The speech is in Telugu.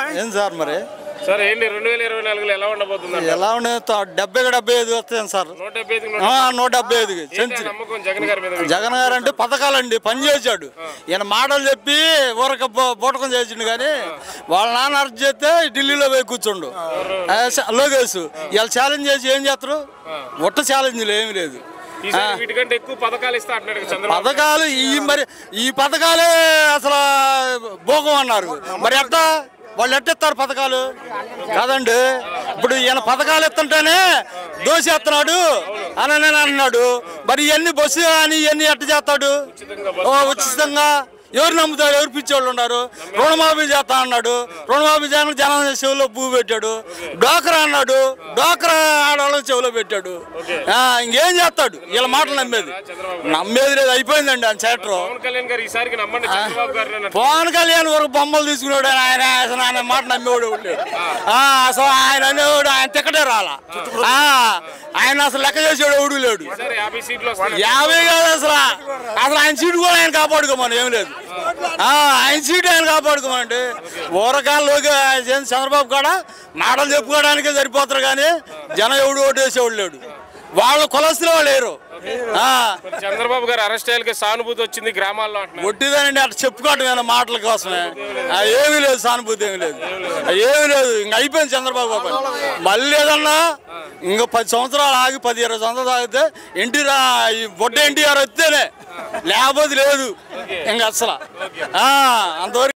ఏం సార్ మరి సార్ ఏంటి రెండు వేల ఇరవై నాలుగులో ఎలా ఉండబోతుంది ఎలా ఉండే డెబ్బైకి డెబ్బై ఐదు వస్తాయి సార్ నూట డెబ్బై ఐదుకి నూట ఆ, నూట డెబ్బై ఐదుకి ఏంటి ఆ సెంచరీ నమ్మకం జగన్ గారి మీద మీకు? జగన్ గారు అంటే పథకాలండి పని చేశాడు ఈయన మాటలు చెప్పి ఊరక బో- బూటకం చేసిండు కానీ వాళ్ళ నాన్న అరెస్ట్ చేస్తే ఢిల్లీలో పోయి కూర్చుండు ఆ, స- లోకేష్ ఇలా ఛాలెంజ్ చేసి ఏం చేస్తారు ఒట్ట ఛాలెంజ్లు ఏమీ లేదు ఈసారి వీటికంటే ఎక్కువ పథకాలు ఇస్తా అంటున్నాడు కదా చంద్రబాబు పథకాలు ఈ మరి ఈ పథకాలే అసలు భోగం అన్నారు మరి ఎట్టా వాళ్ళు ఎట్టెత్తారు పథకాలు కాదండి ఇప్పుడు ఈయన పథకాలు ఎత్తుంటేనే దోషేస్తున్నాడు అని నేను అన్నాడు మరి ఇవన్నీ బస్సు అని ఇవన్నీ ఎట్ట చేస్తాడు ఓ ఉచితంగా ఎవరు నమ్ముతారు ఎవరు పిచ్చోళ్ళు ఉన్నారు రుణమాఫీ చేస్తా అన్నాడు రుణమాఫీ చేయడానికి జనం చెవిలో పువ్వు పెట్టాడు డోకరా అన్నాడు డోకరా ఆడవాళ్ళని చెవిలో పెట్టాడు ఆ, ఇంకేం చేస్తాడు వీళ్ళ మాటలు నమ్మేది నమ్మేది లేదు అయిపోయిందండి ఆయన చేటర్ పవన్ కళ్యాణ్ గారు ఈసారికి నమ్మండి చంద్రబాబు గారు అని పవన్ కళ్యాణ్ వరకు బొమ్మలు తీసుకున్నాడు ఆయన అసలు ఆయన మాట నమ్మేవాడు ఎవడు లేడు. ఆ, అసలు ఆయన అనేవాడు ఆయన తిక్కడే రాలా ఆ, ఆయన అసలు లెక్క చేసేవాడు ఎవడు లేడు ఈసారి యాభై సీట్లు వస్తాయి యాభై కాదు అసలు అసలు ఆయన సీటు కూడా ఆయన కాపాడుకోమని ఏం లేదు ఆ, ఆయన సీటు ఆయన కాపాడుకోమండి ఊరకాల్లోకి చంద్రబాబు కూడా మాటలు చెప్పుకోవడానికే సరిపోతారు కానీ జనం ఎవడు ఓటు వేసేవాడు లేడు వాళ్ళ కులస్తులు వాళ్ళు లేరు ఆ, మరి చంద్రబాబు గారు అరెస్ట్ అయ్యాక సానుభూతి వచ్చింది గ్రామాల్లో అంటున్నారు ఒట్టిదానండి అట్లా చెప్పుకోవటం మాటల కోసమే ఆ, ఏమీ లేదు సానుభూతి ఏమీ లేదు ఆ, ఏమీ లేదు ఇంక అయిపోయింది చంద్రబాబు బాబు మళ్ళీ ఏదన్నా ఇంక పది సంవత్సరాలు ఆగి పది ఇరవై సంవత్సరాలు ఆగితే ఎన్టీ రా ఈ బొడ్డ ఎన్టీఆర్ వస్తేనే లేకపోతే లేదు ఇంక అసలు ఆ, అంతవరకు